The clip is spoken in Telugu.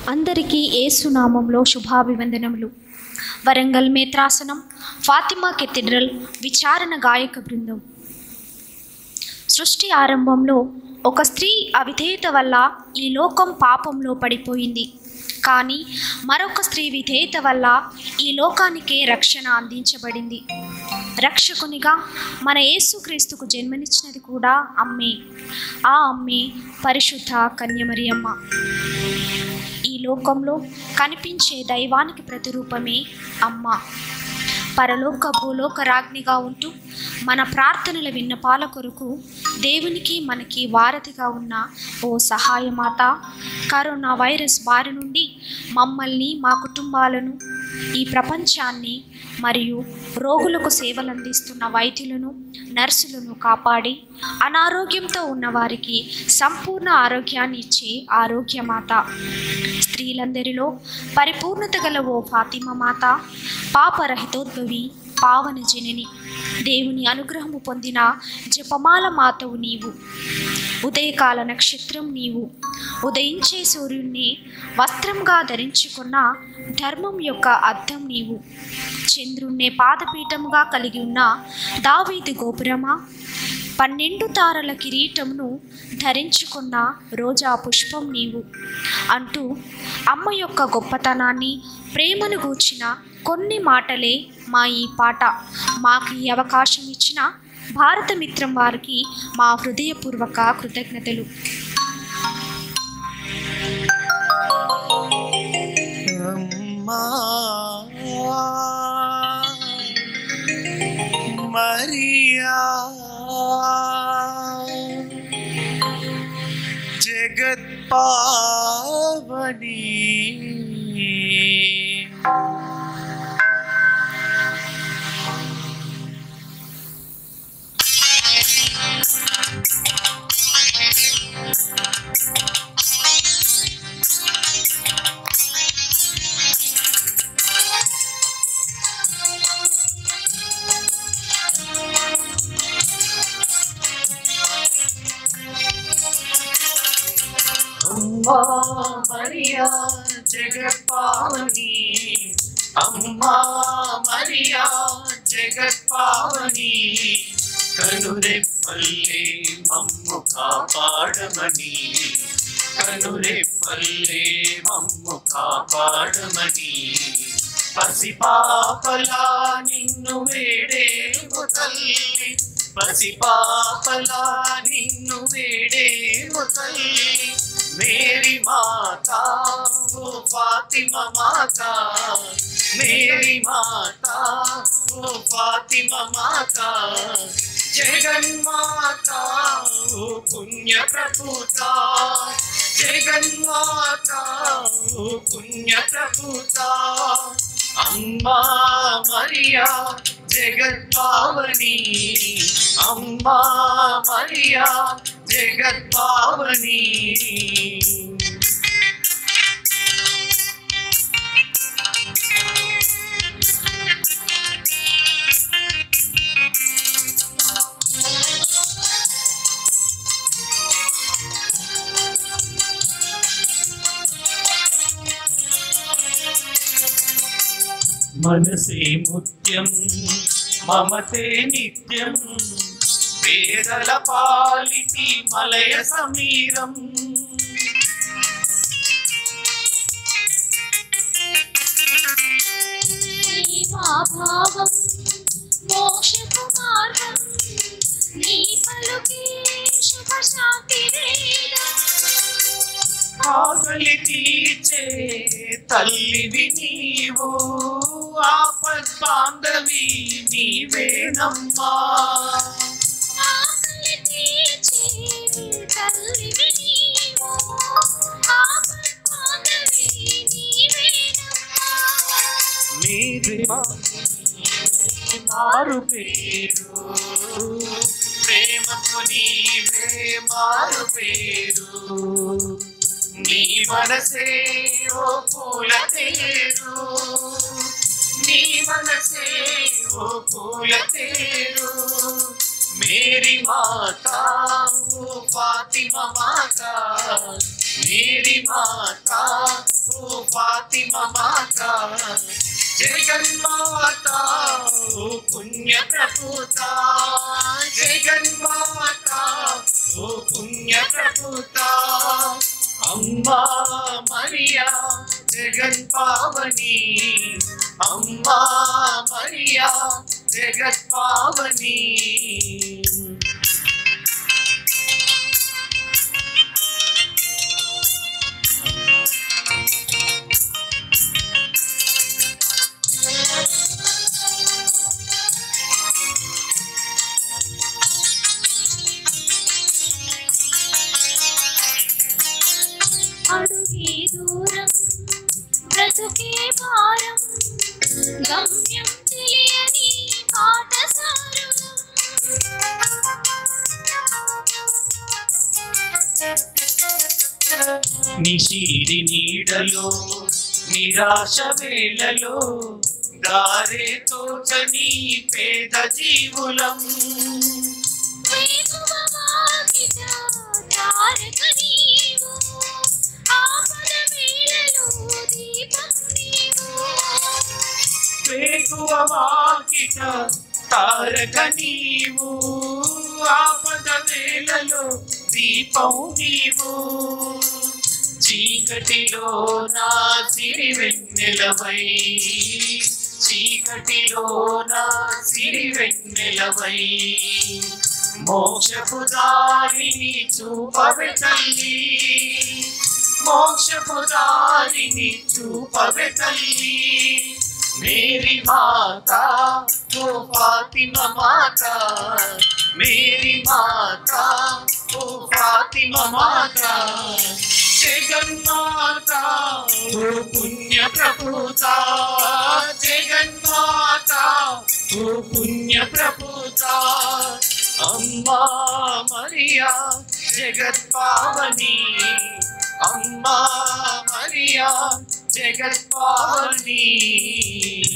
అందరికీ ఏసునామంలో శుభాభివందనములు వరంగల్ మేత్రాసనం ఫాతిమా కెథిడ్రల్ విచారణ గాయక బృందం సృష్టి ఆరంభంలో ఒక స్త్రీ అవిధేయత వల్ల ఈ లోకం పాపంలో పడిపోయింది కానీ మరొక స్త్రీ విధేయత వల్ల ఈ లోకానికే రక్షణ అందించబడింది రక్షకునిగా మన యేసుక్రీస్తుకు జన్మనిచ్చినది కూడా అమ్మే ఆ అమ్మే పరిశుద్ధ కన్యమరియమ్మ ఈ లోకంలో కనిపించే దైవానికి ప్రతిరూపమే అమ్మ పరలోక భూలోక రాజ్ఞిగా ఉంటూ మన ప్రార్థనల విన్నపాల కొరకు దేవునికి మనకి వారధిగా ఉన్న ఓ సహాయమాత కరోనా వైరస్ బారి నుండి మమ్మల్ని మా కుటుంబాలను ఈ ప్రపంచాన్ని మరియు రోగులకు సేవలు అందిస్తున్న వైద్యులను నర్సులను కాపాడి అనారోగ్యంతో ఉన్న వారికి సంపూర్ణ ఆరోగ్యాన్ని ఇచ్చే ఆరోగ్యమాత స్త్రీలందరిలో పరిపూర్ణత గల ఓ ఫాతిమ మాత పాపరహితోద్భవి పావన జనని దేవుని అనుగ్రహము పొందిన జపమాల మాతవు నీవు ఉదయకాల నక్షత్రం నీవు ఉదయించే సూర్యుణ్ణి వస్త్రంగా ధరించుకున్న ధర్మం యొక్క అర్థం నీవు చంద్రుణ్ణే పాదపీఠముగా కలిగి ఉన్న దావీది గోపురమా పన్నెండు తారల కిరీటమును ధరించుకున్న రోజా పుష్పం నీవు అంటూ అమ్మ యొక్క గొప్పతనాన్ని ప్రేమను గూర్చిన కొన్ని మాటలే మా ఈ పాట మాకు ఈ అవకాశం ఇచ్చిన భారత మిత్రం వారికి మా హృదయపూర్వక కృతజ్ఞతలు అమ్మా మరియా జగత్పావని అమ్మా మరియా జగత్పావని అమ్మా మరియా జగత్పావని కనురెప్పల్లే మమ్ము కాపాడమని కనురెప్పల్లే మమ్ము కాపాడమని పసిపాపలా నిన్ను వేడేము తల్లి పసిపాపలా నిన్ను వేడేము తల్లి మేరీ మాత ఓ ఫాతిమ మాత మేరీ మాత ఓ ఫాతిమ మాత జగన్మాత ఓ పుణ్య ప్రపూత జగన్మాత ఓ పుణ్య ప్రపూత అమ్మా మరియా జగత్పావని అమ్మా మరియా జగత్పావని మనసే ముత్యం మమతే నిత్యం పేదల పాలిటి మలయ సమీరం భావం మోక్షపు మార్గం నీ పలుకే శుభ శాంతి ఆకలి తీర్చే తల్లివి నీవు ఆపద్ బాంధవి నీవేనమ్మా ఆకలి తీర్చే తల్లివి నీవు ఆపత్మానవి నీవేనమ్మా మీది మారు పేరు ప్రేమకు నీవే మారు పేరు నీ మనసే ఓ పూల తేరు నీ మనసే ఓ పూల తేరు మేరీ మాత ఓ ఫాతిమ మాత मेरी माता ओ फातिमा माता जगन्माता ओ पुण्य प्रपूता जगन्माता ओ पुण्य प्रपूता अम्मा मरिया जगन पावनी अम्मा मरिया जगत पावनी అడుగే దూరం బ్రతుకే భారం గమ్యం తెలియని పాఠశారులం నిశీరి నీడలో నిరాశ వేళలో దారే తోచని పేద జీవులం వేకువ వాకిట తారక నీవు ఆపద వేళలో దీపం నీవు వేకువ వాకిట తారక నీవు ఆపద వేళలో దీపం నీవు చీకటిలో నా సిరి వెన్నెలవై చీకటిలో నా సిరి వెన్నెలవై మోక్షపు దారిని చూపవే తల్లి మోక్షపు దారిని చూపవే తల్లి మేరీ మాతా ఓ ఫాతిమా మాతా మేరీ మాతా ఓ ఫాతిమా మాతా జగన్మాతా ఓ పుణ్య ప్రపూతా జగన్మాతా ఓ పుణ్య ప్రపూతా అమ్మా మరియా జగత్ పావని అమ్మా మరియా జగత్ పావని